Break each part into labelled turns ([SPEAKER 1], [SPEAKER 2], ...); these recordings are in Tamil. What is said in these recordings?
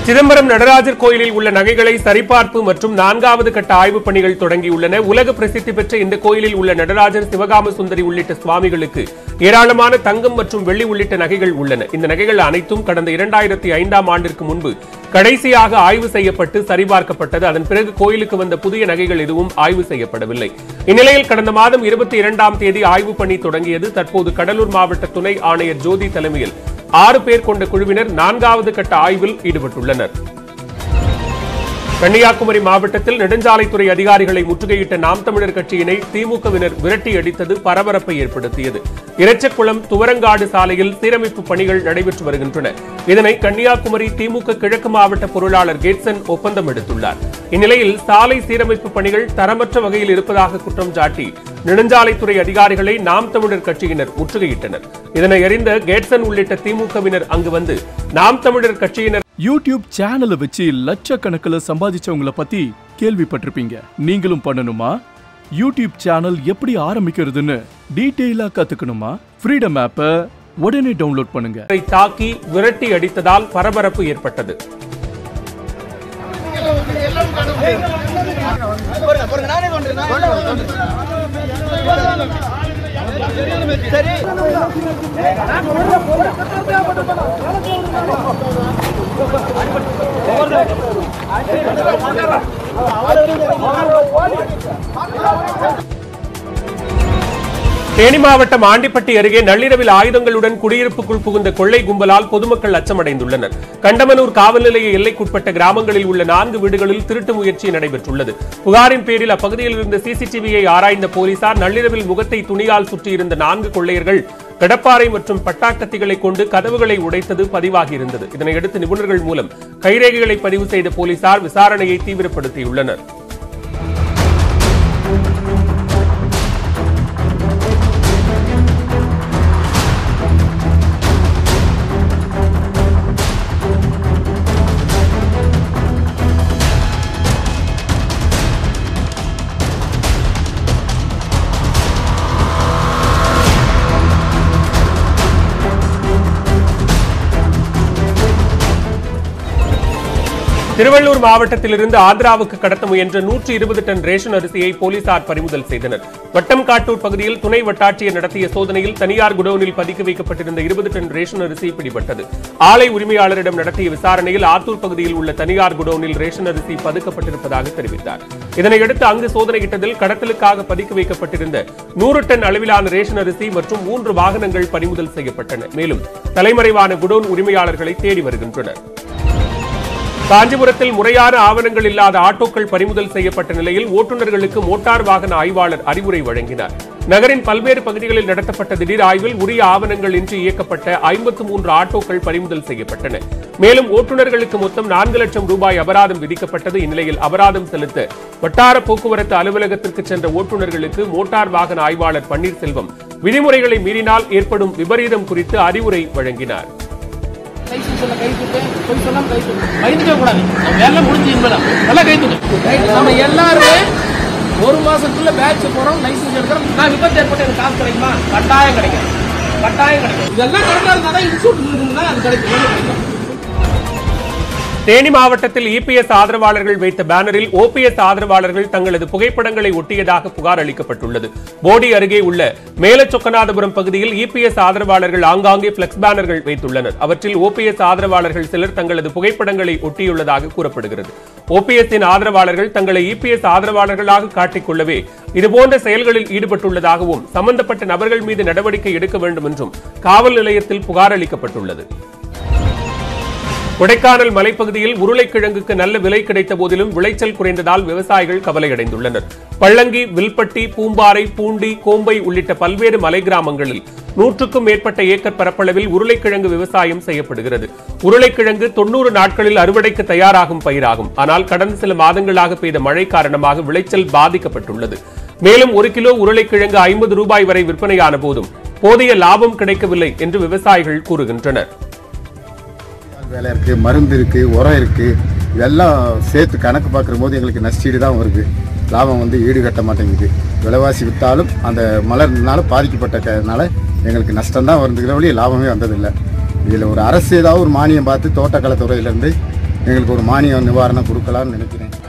[SPEAKER 1] சிதம்பரம் நடராஜர் கோயிலில் உள்ள நகைகளை சரிபார்ப்பு மற்றும் நான்காவது கட்ட ஆய்வுப் பணிகள் தொடங்கியுள்ளன உலக பிரசித்தி பெற்ற இந்த கோயிலில் உள்ள நடராஜர் சிவகாம சுந்தரி உள்ளிட்ட சுவாமிகளுக்கு ஏராளமான தங்கம் மற்றும் வெள்ளி உள்ளிட்ட நகைகள் உள்ளன இந்த நகைகள் அனைத்தும் கடந்த இரண்டாயிரத்தி ஐந்தாம் ஆண்டிற்கு முன்பு கடைசியாக ஆய்வு செய்யப்பட்டு சரிபார்க்கப்பட்டது அதன் பிறகு கோயிலுக்கு வந்த புதிய நகைகள் எதுவும் ஆய்வு செய்யப்படவில்லை இந்நிலையில் கடந்த மாதம் இருபத்தி இரண்டாம் தேதி ஆய்வு பணி தொடங்கியது தற்போது கடலூர் மாவட்ட துணை ஆணையர் ஜோதி தலைமையில் ஆறு பேர் கொண்ட குழுவினர் நான்காவது கட்ட ஆய்வில் ஈடுபட்டுள்ளனர் கன்னியாகுமரி மாவட்டத்தில் நெடுஞ்சாலைத்துறை அதிகாரிகளை முற்றுகையிட்ட நாம் தமிழர் கட்சியினை திமுகவினர் விரட்டி அடித்தது பரபரப்பை ஏற்படுத்தியது இரச்சக்குளம் துவரங்காடு சாலையில் சீரமைப்பு பணிகள் நடைபெற்று வருகின்றன இதனை கன்னியாகுமரி திமுக கிழக்கு மாவட்ட பொருளாளர் கேட்சன் ஒப்பந்தம் எடுத்துள்ளார் இந்நிலையில் சாலை சீரமைப்பு பணிகள் தரமற்ற வகையில் இருப்பதாக குற்றம் சாட்டி நெடுஞ்சாலைத்துறை அதிகாரிகளை நாம் தமிழர் கட்சியினர் முற்றுகையிட்டனர் இதனை அறிந்த கேட்சன் உள்ளிட்ட திமுகவினர் அங்கு வந்து நாம் தமிழர் கட்சியினர்
[SPEAKER 2] யூடியூப் சேனலை வச்சு லட்சக்கணக்கில் சம்பாதிச்சவங்கள பத்தி கேள்விப்பட்டிருப்பீங்க நீங்களும் பண்ணணுமா யூடியூப் சேனல் எப்படி ஆரம்பிக்கிறதுன்னு டீட்டெயிலா கத்துக்கணுமா ஃப்ரீடம் ஆப்பை உடனே டவுன்லோட் பண்ணுங்க
[SPEAKER 1] அவரை தாக்கி விரட்டி அடித்ததால் பரபரப்பு ஏற்பட்டது தேனி மாவட்டம் ஆண்டிப்பட்டி அருகே நள்ளிரவில் ஆயுதங்களுடன் குடியிருப்புக்குள் புகுந்த கொள்ளை கும்பலால் பொதுமக்கள் அச்சமடைந்துள்ளனர் கண்டமனூர் காவல் நிலைய எல்லைக்குட்பட்ட கிராமங்களில் உள்ள நான்கு வீடுகளில் திருட்டு முயற்சி நடைபெற்றுள்ளது புகாரின் பேரில் அப்பகுதியில் இருந்த சிசிடிவியை ஆராய்ந்த போலீசார் நள்ளிரவில் முகத்தை துணியால் சுற்றியிருந்த நான்கு கொள்ளையர்கள் கடப்பாறை மற்றும் பட்டாக்கத்திகளை கொண்டு கதவுகளை உடைத்தது பதிவாகியிருந்தது இதனையடுத்து நிபுணர்கள் மூலம் கைரேகைகளை பதிவு செய்த போலீசார் விசாரணையை தீவிரப்படுத்தியுள்ளனர் திருவள்ளூர் மாவட்டத்திலிருந்து ஆந்திராவுக்கு கடத்த முயன்ற நூற்றி இருபது டன் ரேஷன் அரிசியை போலீசார் பறிமுதல் செய்தனர் வட்டம்காட்டூர் பகுதியில் துணை வட்டாட்சியர் நடத்திய சோதனையில் தனியார் குடோனில் பதுக்கி வைக்கப்பட்டிருந்த இருபது டன் ரேஷன் அரிசி பிடிபட்டது ஆலை உரிமையாளரிடம் நடத்திய விசாரணையில் ஆத்தூர் பகுதியில் உள்ள தனியார் குடோனில் ரேஷன் அரிசி பதுக்கப்பட்டிருப்பதாக தெரிவித்தார் இதனையடுத்து அங்கு சோதனையிட்டதில் கடத்தலுக்காக பதுக்கி வைக்கப்பட்டிருந்த நூறு டன் அளவிலான ரேஷன் அரிசி மற்றும் மூன்று வாகனங்கள் பறிமுதல் செய்யப்பட்டன மேலும் தலைமறைவான குடோன் உரிமையாளர்களை தேடி வருகின்றனர் காஞ்சிபுரத்தில் முறையான ஆவணங்கள் இல்லாத ஆட்டோக்கள் பறிமுதல் செய்யப்பட்ட நிலையில் ஓட்டுநர்களுக்கு மோட்டார் வாகன ஆய்வாளர் அறிவுரை வழங்கினார் நகரின் பல்வேறு பகுதிகளில் நடத்தப்பட்ட திடீர் ஆய்வில் உரிய ஆவணங்கள் இன்றி இயக்கப்பட்ட ஐம்பத்து மூன்று ஆட்டோக்கள் பறிமுதல் செய்யப்பட்டன மேலும் ஓட்டுநர்களுக்கு மொத்தம் நான்கு லட்சம் ரூபாய் அபராதம் விதிக்கப்பட்டது இந்நிலையில் அபராதம் செலுத்த வட்டார போக்குவரத்து அலுவலகத்திற்கு சென்ற ஓட்டுநர்களுக்கு மோட்டார் வாகன ஆய்வாளர் பன்னீர்செல்வம் விதிமுறைகளை மீறினால் ஏற்படும் விபரீதம் குறித்து அறிவுரை வழங்கினார்
[SPEAKER 3] லைசன்ஸ் எல்லாம் கை தூக்கு போய் சொல்லாம கை தூக்கு பயந்துக்க கூடாது நம்ம வேலை முடிஞ்சு இன்பதான் நல்லா கை தூக்கு நம்ம எல்லாருமே ஒரு மாசத்துக்குள்ள பேட்ச் போறோம் லைசன்ஸ் எடுக்கிறோம் நான் விபத்து ஏற்பட்டு எனக்கு காசு கிடைக்குமா கட்டாயம் கிடைக்கும் கட்டாயம் கிடைக்கும் இதெல்லாம் கரெக்டா இருந்தாதான் இன்சூரன்ஸ் இருக்குன்னா அது கிடைக்கும் வேலை கிடைக்கும்
[SPEAKER 1] தேனி மாவட்டத்தில் இபிஎஸ் ஆதரவாளர்கள் வைத்த பேனரில் ஓபிஎஸ் ஆதரவாளர்கள் தங்களது புகைப்படங்களை ஒட்டியதாக புகார் அளிக்கப்பட்டுள்ளது போடி அருகே உள்ள மேலச்சொக்கநாதபுரம் பகுதியில் இபிஎஸ் ஆதரவாளர்கள் ஆங்காங்கே பிளெக்ஸ் பேனர்கள் வைத்துள்ளனர் அவற்றில் ஓபிஎஸ் ஆதரவாளர்கள் சிலர் தங்களது புகைப்படங்களை ஒட்டியுள்ளதாக கூறப்படுகிறது ஓபிஎஸ்ஸின் ஆதரவாளர்கள் தங்களை இபிஎஸ் ஆதரவாளர்களாக காட்டிக்கொள்ளவே இதுபோன்ற செயல்களில் ஈடுபட்டுள்ளதாகவும் சம்பந்தப்பட்ட நபர்கள் மீது நடவடிக்கை எடுக்க வேண்டும் என்றும் காவல் நிலையத்தில் புகார் அளிக்கப்பட்டுள்ளது கொடைக்கானல் மலைப்பகுதியில் உருளைக்கிழங்குக்கு நல்ல விலை கிடைத்த போதிலும் விளைச்சல் குறைந்ததால் விவசாயிகள் கவலையடைந்துள்ளனர் பள்ளங்கி வில்பட்டி பூம்பாறை பூண்டி கோம்பை உள்ளிட்ட பல்வேறு மலை கிராமங்களில் நூற்றுக்கும் மேற்பட்ட ஏக்கர் பரப்பளவில் உருளைக்கிழங்கு விவசாயம் செய்யப்படுகிறது உருளைக்கிழங்கு தொண்ணூறு நாட்களில் அறுவடைக்கு தயாராகும் பயிராகும் ஆனால் கடந்த சில மாதங்களாக பெய்த மழை காரணமாக விளைச்சல் பாதிக்கப்பட்டுள்ளது மேலும் ஒரு கிலோ உருளைக்கிழங்கு ஐம்பது ரூபாய் வரை விற்பனையான போதும் போதிய லாபம் கிடைக்கவில்லை என்று விவசாயிகள் கூறுகின்றனர்
[SPEAKER 4] வேலை இருக்கு மருந்து இருக்கு உரம் இருக்கு இதெல்லாம் சேர்த்து கணக்கு பார்க்குற போது எங்களுக்கு நஷ்டீடு தான் வருது லாபம் வந்து ஈடு கட்ட மாட்டேங்குது விலைவாசி விற்றாலும் அந்த மலர்னால பாதிக்கப்பட்டதுனால எங்களுக்கு நஷ்டம் தான் வருதுங்கிற வழி லாபமே வந்ததில்லை இதில் ஒரு அரசு ஏதாவது ஒரு மானியம் பார்த்து தோட்டக்கலைத்துறையிலேருந்து எங்களுக்கு ஒரு மானிய நிவாரணம் கொடுக்கலாம்னு நினைக்கிறேன்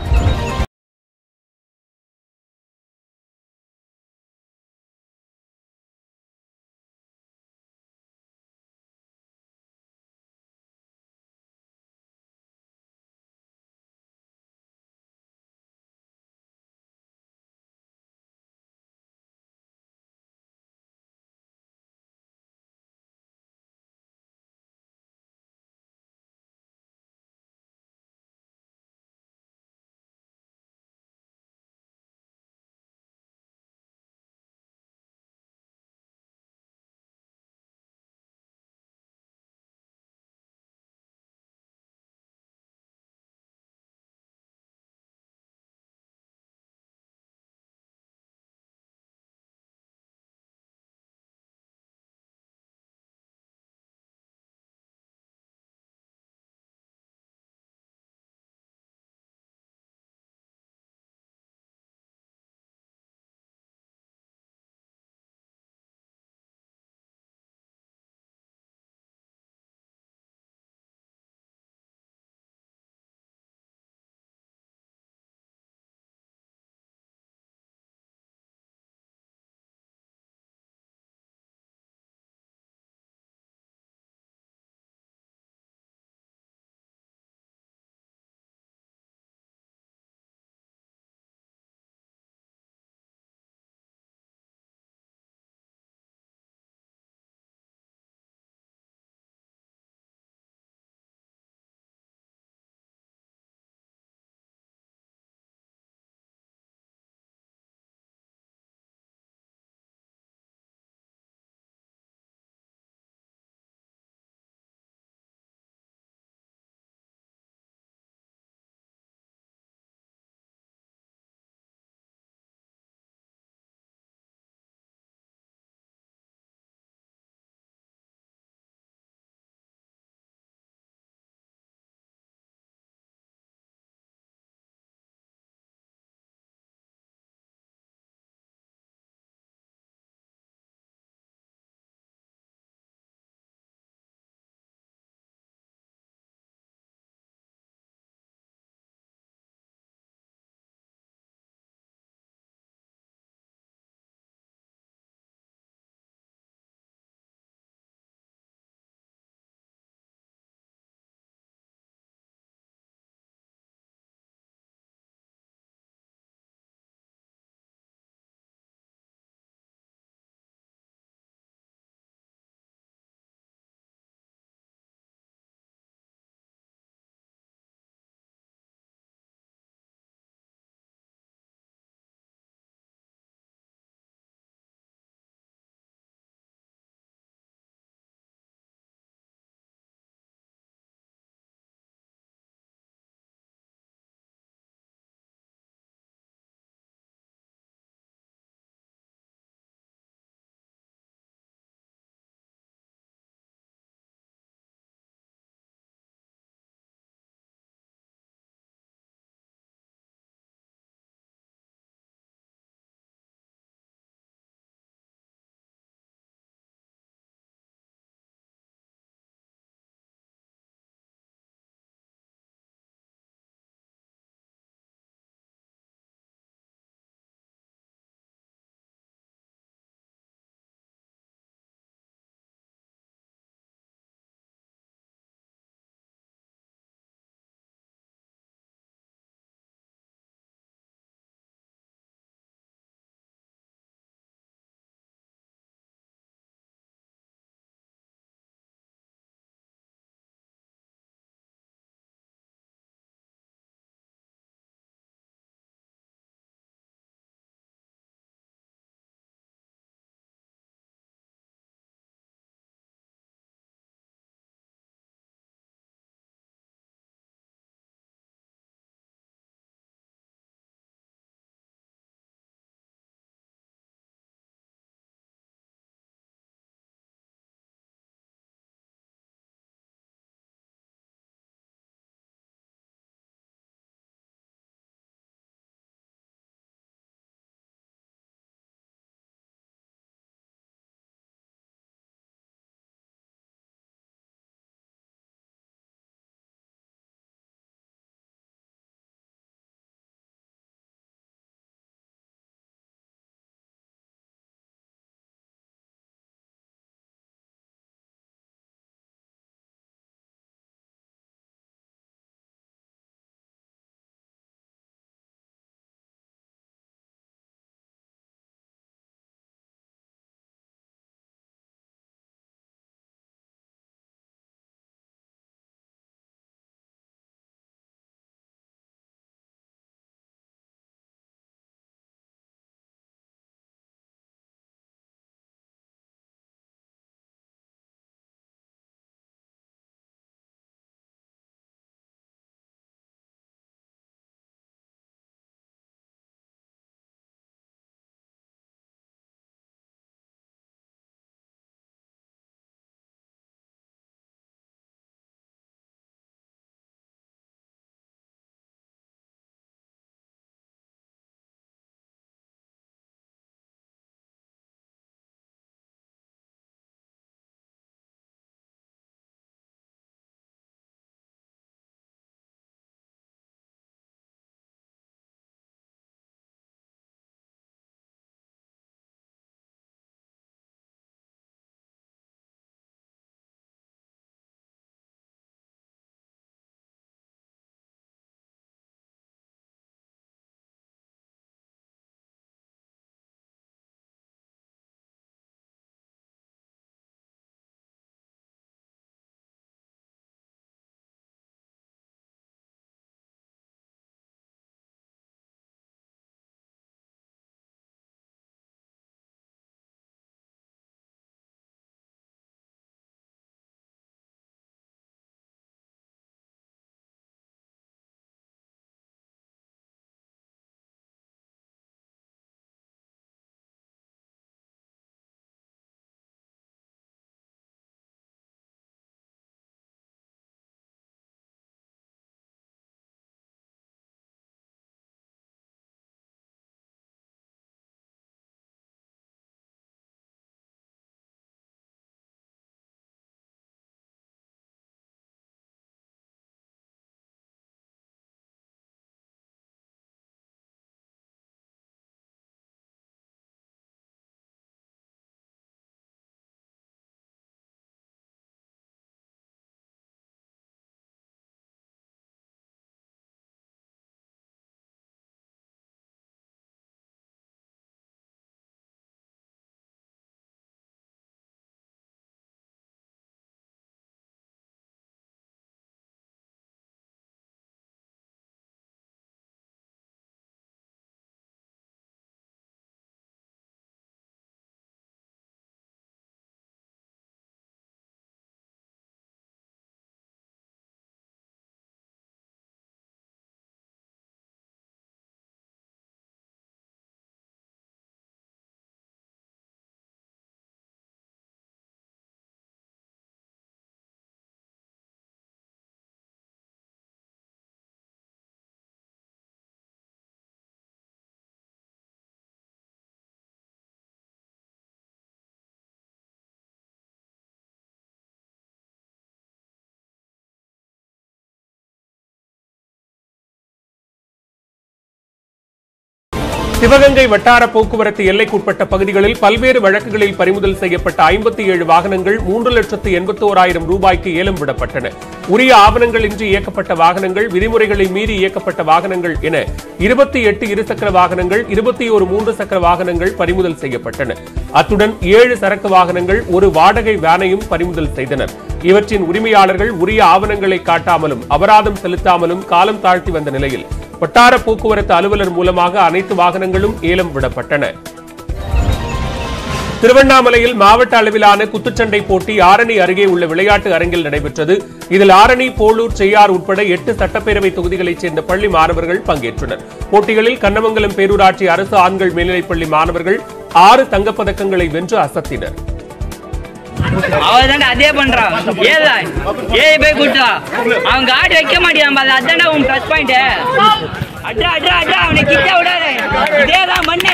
[SPEAKER 1] சிவகங்கை வட்டார போக்குவரத்து எல்லைக்குட்பட்ட பகுதிகளில் பல்வேறு வழக்குகளில் பறிமுதல் செய்யப்பட்ட ஐம்பத்தி ஏழு வாகனங்கள் மூன்று லட்சத்து எண்பத்தோராயிரம் ரூபாய்க்கு ஏலம் விடப்பட்டன உரிய ஆவணங்களின்றி இயக்கப்பட்ட வாகனங்கள் விதிமுறைகளை மீறி இயக்கப்பட்ட வாகனங்கள் என இருபத்தி எட்டு இருசக்கர வாகனங்கள் இருபத்தி ஒரு மூன்று சக்கர வாகனங்கள் பறிமுதல் செய்யப்பட்டன அத்துடன் ஏழு சரக்கு வாகனங்கள் ஒரு வாடகை வேனையும் பறிமுதல் செய்தனர் இவற்றின் உரிமையாளர்கள் உரிய ஆவணங்களை காட்டாமலும் அபராதம் செலுத்தாமலும் காலம் தாழ்த்தி வந்த நிலையில் வட்டார போக்குவரத்து அலுவலர் மூலமாக அனைத்து வாகனங்களும் ஏலம் விடப்பட்டன திருவண்ணாமலையில் மாவட்ட அளவிலான குத்துச்சண்டை போட்டி ஆரணி அருகே உள்ள விளையாட்டு அரங்கில் நடைபெற்றது இதில் ஆரணி போலூர் செய்யார் உட்பட எட்டு சட்டப்பேரவை தொகுதிகளைச் சேர்ந்த பள்ளி மாணவர்கள் பங்கேற்றனர் போட்டிகளில் கண்ணமங்கலம் பேரூராட்சி அரசு ஆண்கள் மேல்நிலைப்பள்ளி மாணவர்கள் ஆறு தங்கப்பதக்கங்களை வென்று அசத்தினர்
[SPEAKER 5] அவன் அதே பண்றான் ஏதா ஏய் போய் கூட்டா அவன் கார்டு வைக்க மாட்டியான் பாரு அதானே உன் ப்ளஸ் பாயிண்ட் அட்ரா அட்ரா அட்ரா அவனை கிட்ட விடாத இதேதான் மண்ணு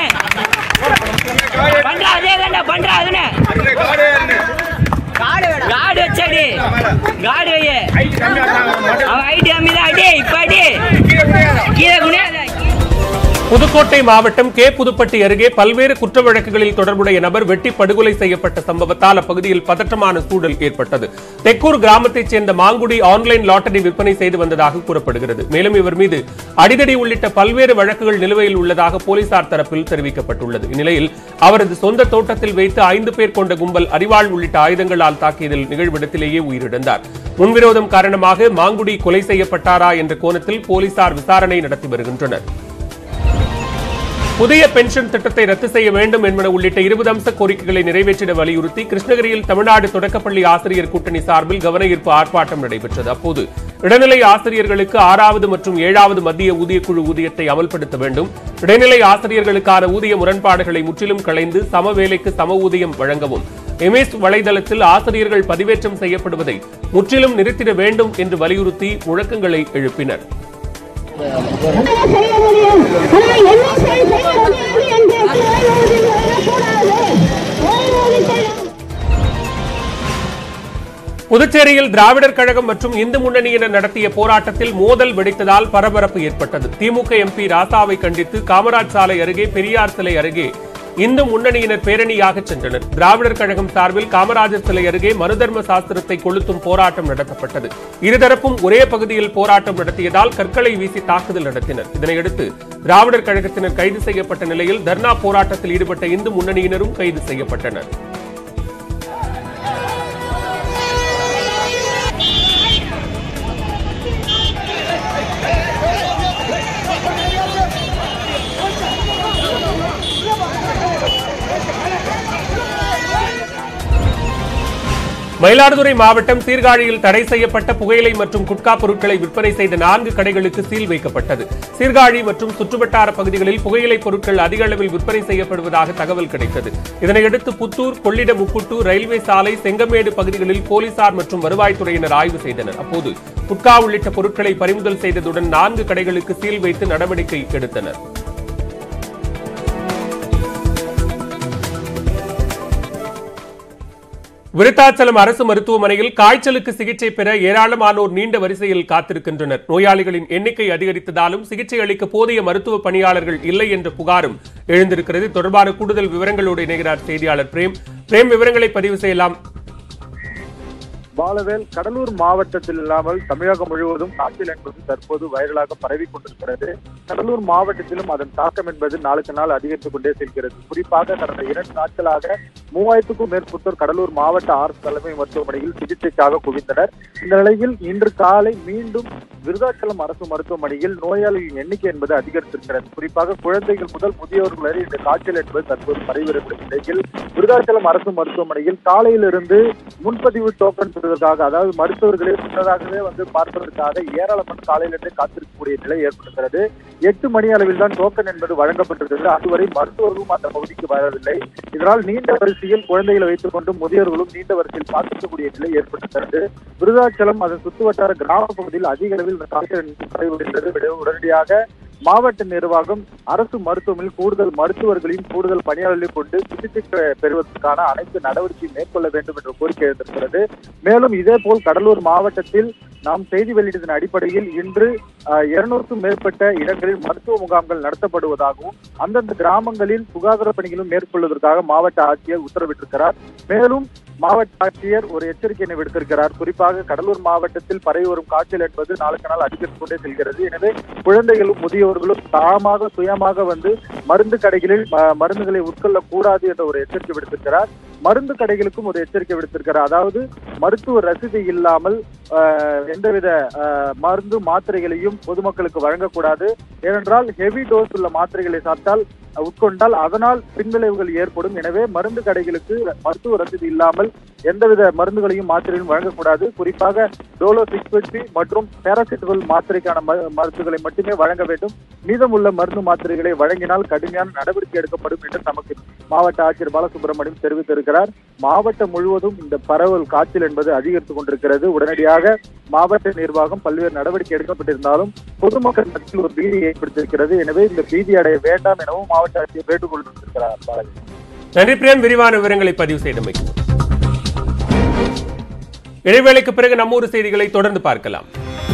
[SPEAKER 5] பண்றா அதே தான்டா பண்றா அதுனே கார்டு வச்சடி கார்டு வையே அவன் ஐடி அம்மிதான் அடி இப்ப அடி கீழே குனியாத
[SPEAKER 1] புதுக்கோட்டை மாவட்டம் கே புதுப்பட்டி அருகே பல்வேறு குற்ற வழக்குகளில் தொடர்புடைய நபர் வெட்டி படுகொலை செய்யப்பட்ட சம்பவத்தால் அப்பகுதியில் பதற்றமான சூழல் ஏற்பட்டது தெக்கூர் கிராமத்தைச் சேர்ந்த மாங்குடி ஆன்லைன் லாட்டரி விற்பனை செய்து வந்ததாக கூறப்படுகிறது மேலும் இவர் மீது அடிதடி உள்ளிட்ட பல்வேறு வழக்குகள் நிலுவையில் உள்ளதாக போலீசார் தரப்பில் தெரிவிக்கப்பட்டுள்ளது இந்நிலையில் அவரது சொந்த தோட்டத்தில் வைத்து ஐந்து பேர் கொண்ட கும்பல் அரிவாள் உள்ளிட்ட ஆயுதங்களால் தாக்கியதில் நிகழ்விடத்திலேயே உயிரிழந்தார் முன்விரோதம் காரணமாக மாங்குடி கொலை செய்யப்பட்டாரா என்ற கோணத்தில் போலீசார் விசாரணை நடத்தி வருகின்றனர் புதிய பென்ஷன் திட்டத்தை ரத்து செய்ய வேண்டும் என்பன உள்ளிட்ட இருபது அம்ச கோரிக்கைகளை நிறைவேற்றிட வலியுறுத்தி கிருஷ்ணகிரியில் தமிழ்நாடு தொடக்கப்பள்ளி ஆசிரியர் கூட்டணி சார்பில் கவனஈர்ப்பு ஆர்ப்பாட்டம் நடைபெற்றது அப்போது இடைநிலை ஆசிரியர்களுக்கு ஆறாவது மற்றும் ஏழாவது மத்திய ஊதியக்குழு ஊதியத்தை அமல்படுத்த வேண்டும் இடைநிலை ஆசிரியர்களுக்கான ஊதிய முரண்பாடுகளை முற்றிலும் களைந்து சம வேலைக்கு சம ஊதியம் வழங்கவும் எம்எஸ் வலைதளத்தில் ஆசிரியர்கள் பதிவேற்றம் செய்யப்படுவதை முற்றிலும் நிறுத்திட வேண்டும் என்று வலியுறுத்தி முழக்கங்களை எழுப்பினர்
[SPEAKER 6] அதான் செய்ய முடியும் ஆனா என்ன செய்ய முடியும் என்று ஓய்வூதியம் வரக்கூடாது ஓய்வூதியம்
[SPEAKER 1] புதுச்சேரியில் திராவிடர் கழகம் மற்றும் இந்து முன்னணியினர் நடத்திய போராட்டத்தில் மோதல் வெடித்ததால் பரபரப்பு ஏற்பட்டது திமுக எம்பி ராசாவை கண்டித்து காமராஜ் சாலை அருகே பெரியார் சிலை அருகே இந்து முன்னணியினர் பேரணியாக சென்றனர் திராவிடர் கழகம் சார்பில் காமராஜர் சிலை அருகே மனுதர்ம சாஸ்திரத்தை கொளுத்தும் போராட்டம் நடத்தப்பட்டது இருதரப்பும் ஒரே பகுதியில் போராட்டம் நடத்தியதால் கற்களை வீசி தாக்குதல் நடத்தினர் இதனையடுத்து திராவிடர் கழகத்தினர் கைது செய்யப்பட்ட நிலையில் தர்ணா போராட்டத்தில் ஈடுபட்ட இந்து முன்னணியினரும் கைது செய்யப்பட்டனர் மயிலாடுதுறை மாவட்டம் சீர்காழியில் தடை செய்யப்பட்ட புகையிலை மற்றும் குட்கா பொருட்களை விற்பனை செய்த நான்கு கடைகளுக்கு சீல் வைக்கப்பட்டது சீர்காழி மற்றும் சுற்றுவட்டார பகுதிகளில் புகையிலை பொருட்கள் அதிக அளவில் விற்பனை செய்யப்படுவதாக தகவல் கிடைத்தது இதனையடுத்து புத்தூர் கொள்ளிடம் முக்குட்டு ரயில்வே சாலை செங்கமேடு பகுதிகளில் போலீசார் மற்றும் வருவாய்த்துறையினர் ஆய்வு செய்தனர் அப்போது குட்கா உள்ளிட்ட பொருட்களை பறிமுதல் செய்ததுடன் நான்கு கடைகளுக்கு சீல் வைத்து நடவடிக்கை எடுத்தனர் விருத்தாச்சலம் அரசு மருத்துவமனையில் காய்ச்சலுக்கு சிகிச்சை பெற ஏராளமானோர் நீண்ட வரிசையில் காத்திருக்கின்றனர் நோயாளிகளின் எண்ணிக்கை அதிகரித்ததாலும் சிகிச்சை அளிக்க போதிய மருத்துவ பணியாளர்கள் இல்லை என்ற புகாரும் எழுந்திருக்கிறது தொடர்பான கூடுதல் விவரங்களோடு இணைகிறார் செய்தியாளர் பிரேம் பிரேம் விவரங்களை பதிவு செய்யலாம்
[SPEAKER 7] பாலவேல் கடலூர் மாவட்டத்தில் இல்லாமல் தமிழகம் முழுவதும் காய்ச்சல் என்பது தற்போது வைரலாக பரவி கொண்டிருக்கிறது கடலூர் மாவட்டத்திலும் அதன் தாக்கம் என்பது நாளுக்கு நாள் அதிகரித்துக் கொண்டே செல்கிறது குறிப்பாக கடந்த இரண்டு நாட்களாக மூவாயிரத்துக்கும் மேற்பட்டோர் கடலூர் மாவட்ட அரசு தலைமை மருத்துவமனையில் சிகிச்சைக்காக குவிந்தனர் இந்த நிலையில் இன்று காலை மீண்டும் விருதாச்சலம் அரசு மருத்துவமனையில் நோயாளிகளின் எண்ணிக்கை என்பது அதிகரித்திருக்கிறது குறிப்பாக குழந்தைகள் முதல் முதியோர்கள் வரை இந்த காய்ச்சல் என்பது தற்போது பரவிவரும் நிலையில் விருதாச்சலம் அரசு மருத்துவமனையில் காலையிலிருந்து முன்பதிவு டோக்கன் பெறுவதற்காக அதாவது மருத்துவர்களே முன்னதாகவே வந்து பார்ப்பதற்காக ஏராளமான காலையிலிருந்தே காத்திருக்கக்கூடிய நிலை ஏற்படுகிறது எட்டு மணி அளவில் தான் டோக்கன் என்பது வழங்கப்பட்டிருக்கிறது அதுவரை மருத்துவர்களும் அந்த பகுதிக்கு வரவில்லை இதனால் நீண்ட வரிசையில் குழந்தைகளை வைத்துக் கொண்டு முதியோர்களும் நீண்ட வரிசையில் காத்திருக்கக்கூடிய நிலை ஏற்பட்டிருக்கிறது விருதாச்சலம் அதன் சுற்றுவட்டார கிராம பகுதியில் அதிக அளவில் இந்த காய்ச்சல் பரவிவிடுகிறது உடனடியாக மாவட்ட நிர்வாகம் அரசு மருத்துவமனையில் கூடுதல் மருத்துவர்களையும் கூடுதல் பணியாளர்களையும் கொண்டு சிகிச்சை பெ- பெறுவதற்கான அனைத்து நடவடிக்கையும் மேற்கொள்ள வேண்டும் என்ற கோரிக்கை எழுந்திருக்கிறது மேலும் இதே போல் கடலூர் மாவட்டத்தில் நாம் செய்தி வெளியிட்டதன் அடிப்படையில் இன்று இருநூறுக்கும் மேற்பட்ட இடங்களில் மருத்துவ முகாம்கள் நடத்தப்படுவதாகவும் அந்தந்த கிராமங்களில் சுகாதார பணிகளும் மேற்கொள்வதற்காக மாவட்ட ஆட்சியர் உத்தரவிட்டிருக்கிறார் மேலும் மாவட்ட ஆட்சியர் ஒரு எச்சரிக்கையினை விடுத்திருக்கிறார் குறிப்பாக கடலூர் மாவட்டத்தில் பரவி வரும் காய்ச்சல் என்பது நாளுக்கு நாள் அதிகரித்துக் கொண்டே செல்கிறது எனவே குழந்தைகளும் முதியோர்களும் தாமாக சுயமாக வந்து மருந்து கடைகளில் ம- மருந்துகளை உட்கொள்ளக் கூடாது என்ற ஒரு எச்சரிக்கை விடுத்திருக்கிறார் மருந்து கடைகளுக்கும் ஒரு எச்சரிக்கை விடுத்திருக்கிறார் அதாவது மருத்துவ ரசீது இல்லாமல் ஆஹ், எந்தவித ஆஹ், மருந்து மாத்திரைகளையும் பொதுமக்களுக்கு வழங்கக்கூடாது ஏனென்றால் ஹெவி டோஸ் உள்ள மாத்திரைகளை சாப்பிட்டால் அஹ், உட்கொண்டால் அதனால் பின்விளைவுகள் ஏற்படும் எனவே மருந்து கடைகளுக்கு மருத்துவ ரசீது இல்லாமல் எந்தவித மருந்துகளையும் மாத்திரையும் வழங்கக்கூடாது குறிப்பாக டோலோ சிக்ஸ் மற்றும் பேராசிட்டமல் மாத்திரைக்கான ம- மருந்துகளை மட்டுமே வழங்க வேண்டும் மீதமுள்ள மருந்து மாத்திரைகளை வழங்கினால் கடுமையான நடவடிக்கை எடுக்கப்படும் என்று நமக்கு மாவட்ட ஆட்சியர் பாலசுப்ரமணியம் தெரிவித்திருக்கிறார் மாவட்டம் முழுவதும் இந்த பரவல் காய்ச்சல் என்பது அதிகரித்துக் கொண்டிருக்கிறது உடனடியாக மாவட்ட நிர்வாகம் பல்வேறு நடவடிக்கை எடுக்கப்பட்டிருந்தாலும் பொதுமக்கள் மத்தியில் ஒரு பீதி ஏற்படுத்தியிருக்கிறது எனவே இந்த பீதி அடைய வேண்டாம் எனவும் மாவட்ட ஆட்சியர் வேண்டுகோள் விடுத்திருக்கிறார் பாலாஜி
[SPEAKER 1] நன்றி பிரியன் விரிவான விவரங்களை பதிவு செய்தமைக்கு இடைவேளைக்கு பிறகு நம்மூர் செய்திகளை தொடர்ந்து பார்க்கலாம்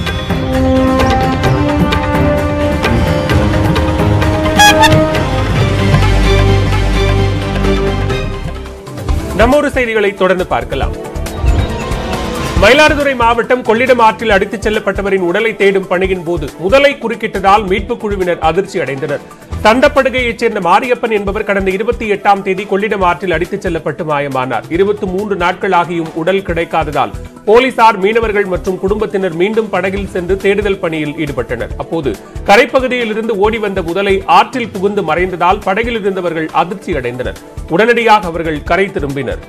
[SPEAKER 1] நம்மூர் செய்திகளை தொடர்ந்து பார்க்கலாம் மயிலாடுதுறை மாவட்டம் கொள்ளிடம் ஆற்றில் அடித்துச் செல்லப்பட்டவரின் உடலை தேடும் பணியின் போது முதலை குறுக்கிட்டதால் மீட்புக் குழுவினர் அதிர்ச்சி அடைந்தனர் தண்டப்படுகையைச் சேர்ந்த மாரியப்பன் என்பவர் கடந்த இருபத்தி எட்டாம் தேதி கொள்ளிடம் ஆற்றில் அடித்துச் செல்லப்பட்டு மாயமானார் இருபத்தி மூன்று நாட்களாகியும் உடல் கிடைக்காததால் போலீசார் மீனவர்கள் மற்றும் குடும்பத்தினர் மீண்டும் படகில் சென்று தேடுதல் பணியில் ஈடுபட்டனர் அப்போது கரைப்பகுதியில் இருந்து ஓடி வந்த முதலை ஆற்றில் புகுந்து மறைந்ததால் படகில் இருந்தவர்கள் அதிர்ச்சி அடைந்தனர் உடனடியாக அவர்கள் கரை திரும்பினர்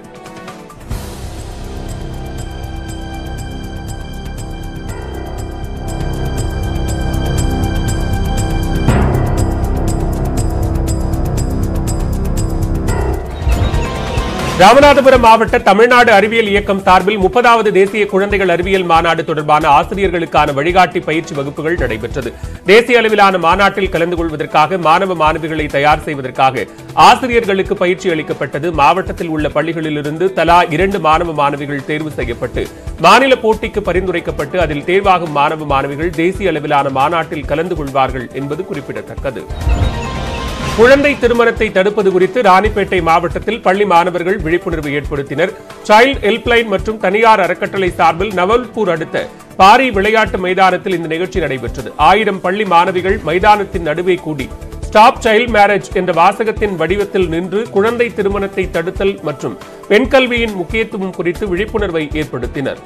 [SPEAKER 1] ராமநாதபுரம் மாவட்ட தமிழ்நாடு அறிவியல் இயக்கம் சார்பில் முப்பதாவது தேசிய குழந்தைகள் அறிவியல் மாநாடு தொடர்பான ஆசிரியர்களுக்கான வழிகாட்டி பயிற்சி வகுப்புகள் நடைபெற்றது தேசிய அளவிலான மாநாட்டில் கலந்து கொள்வதற்காக மாணவ மாணவிகளை தயார் செய்வதற்காக ஆசிரியர்களுக்கு பயிற்சி அளிக்கப்பட்டது மாவட்டத்தில் உள்ள பள்ளிகளிலிருந்து தலா இரண்டு மாணவ மாணவிகள் தேர்வு செய்யப்பட்டு மாநில போட்டிக்கு பரிந்துரைக்கப்பட்டு அதில் தேர்வாகும் மாணவ மாணவிகள் தேசிய அளவிலான மாநாட்டில் கலந்து கொள்வார்கள் என்பது குறிப்பிடத்தக்கது குழந்தை திருமணத்தை தடுப்பது குறித்து ராணிப்பேட்டை மாவட்டத்தில் பள்ளி மாணவர்கள் விழிப்புணர்வு ஏற்படுத்தினர் சைல்ட் ஹெல்ப்லைன் மற்றும் தனியார் அறக்கட்டளை சார்பில் நவல்பூர் அடுத்த பாரி விளையாட்டு மைதானத்தில் இந்த நிகழ்ச்சி நடைபெற்றது ஆயிரம் பள்ளி மாணவிகள் மைதானத்தின் நடுவே கூடி ஸ்டாப் சைல்ட் மேரேஜ் என்ற வாசகத்தின் வடிவத்தில் நின்று குழந்தை திருமணத்தை தடுத்தல் மற்றும் பெண் கல்வியின் முக்கியத்துவம் குறித்து விழிப்புணர்வை ஏற்படுத்தினர்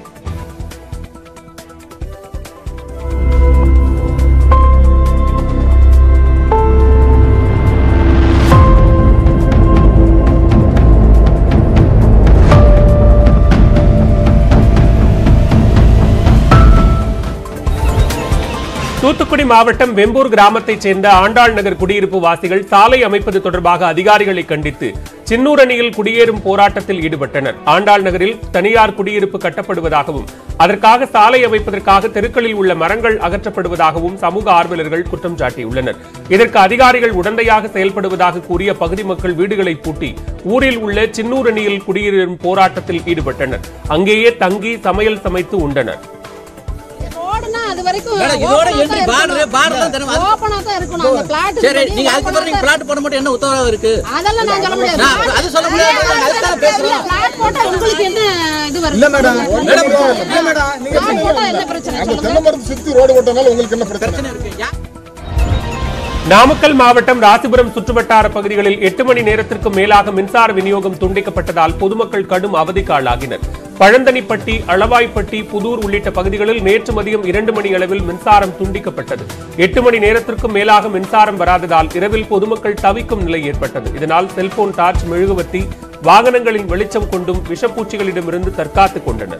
[SPEAKER 1] தூத்துக்குடி மாவட்டம் வெம்பூர் கிராமத்தைச் சேர்ந்த ஆண்டாள் நகர் குடியிருப்பு வாசிகள் சாலை அமைப்பது தொடர்பாக அதிகாரிகளை கண்டித்து சின்னூர் அணியில் குடியேறும் போராட்டத்தில் ஈடுபட்டனர் ஆண்டாள் நகரில் தனியார் குடியிருப்பு கட்டப்படுவதாகவும் அதற்காக சாலை அமைப்பதற்காக தெருக்களில் உள்ள மரங்கள் அகற்றப்படுவதாகவும் சமூக ஆர்வலர்கள் குற்றம் சாட்டியுள்ளனர் இதற்கு அதிகாரிகள் உடந்தையாக செயல்படுவதாக கூறிய பகுதி மக்கள் வீடுகளை பூட்டி ஊரில் உள்ள சின்னூர் அணியில் குடியேறும் போராட்டத்தில் ஈடுபட்டனர் அங்கேயே தங்கி சமையல் சமைத்து உண்டனர்
[SPEAKER 8] ரோடுனா அது வரைக்கும்
[SPEAKER 9] மேடம், இதோட entry border, border தான் தரும். அது-
[SPEAKER 8] ஓப்பனா தான் இருக்கணும் அந்த பிளாட்
[SPEAKER 9] சரி நீங்க அதுக்கு பிறகு நீங்க பிளாட் போட மட்டும் என்ன உத்தரவு இருக்கு
[SPEAKER 8] அதெல்லாம் நான் சொல்ல முடியாது
[SPEAKER 9] நான் அது சொல்ல முடியாது நாங்க அதுக்காக பேசுறோம்
[SPEAKER 8] பிளாட் போட்டா உங்களுக்கு என்ன இது வருது
[SPEAKER 4] இல்ல மேடம்
[SPEAKER 9] மேடம்
[SPEAKER 4] இல்ல மேடம் நீங்க
[SPEAKER 8] பிளாட் போட்டா என்ன பிரச்சனை
[SPEAKER 4] அந்த
[SPEAKER 8] சொல்லுங்க
[SPEAKER 4] தென்னை மரத்தை சுத்தி ரோடு போட்டனால உங்களுக்கு என்ன பிரச்சனை
[SPEAKER 9] பிரச்சனை இருக்கு யா-
[SPEAKER 1] நாமக்கல் மாவட்டம் ராசிபுரம் சுற்றுவட்டார பகுதிகளில் எட்டு மணி நேரத்திற்கு மேலாக மின்சார விநியோகம் துண்டிக்கப்பட்டதால் பொதுமக்கள் கடும் அவதிக்கு ஆளாகினர் பழந்தனிப்பட்டி அளவாய்ப்பட்டி புதூர் உள்ளிட்ட பகுதிகளில் நேற்று மதியம் இரண்டு மணி அளவில் மின்சாரம் துண்டிக்கப்பட்டது எட்டு மணி நேரத்திற்கும் மேலாக மின்சாரம் வராததால் இரவில் பொதுமக்கள் தவிக்கும் நிலை ஏற்பட்டது இதனால் செல்போன் டார்ச் மெழுகுவர்த்தி வாகனங்களின் வெளிச்சம் கொண்டும் விஷப்பூச்சிகளிடமிருந்து தற்காத்துக் கொண்டனர்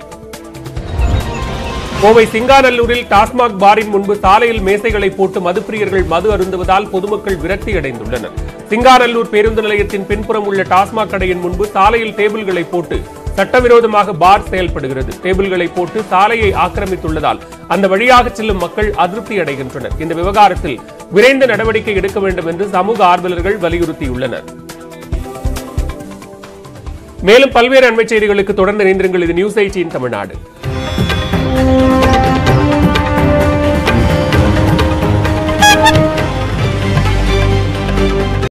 [SPEAKER 1] கோவை சிங்காநல்லூரில் டாஸ்மாக் பாரின் முன்பு சாலையில் மேசைகளை போட்டு மதுப்பிரியர்கள் மது அருந்துவதால் பொதுமக்கள் விரக்தி அடைந்துள்ளனர் சிங்காநல்லூர் பேருந்து நிலையத்தின் பின்புறம் உள்ள டாஸ்மாக் கடையின் முன்பு சாலையில் டேபிள்களை போட்டு சட்டவிரோதமாக பார் செயல்படுகிறது டேபிள்களை போட்டு சாலையை ஆக்கிரமித்துள்ளதால் அந்த வழியாக செல்லும் மக்கள் அதிருப்தி அடைகின்றனர் இந்த விவகாரத்தில் விரைந்து நடவடிக்கை எடுக்க வேண்டும் என்று சமூக ஆர்வலர்கள் வலியுறுத்தியுள்ளனர் மேலும் பல்வேறு அண்மைச் செய்திகளுக்கு தொடர்ந்து இணைந்திருங்கள் இது நியூஸ் எயிட்டீன் தமிழ்நாடு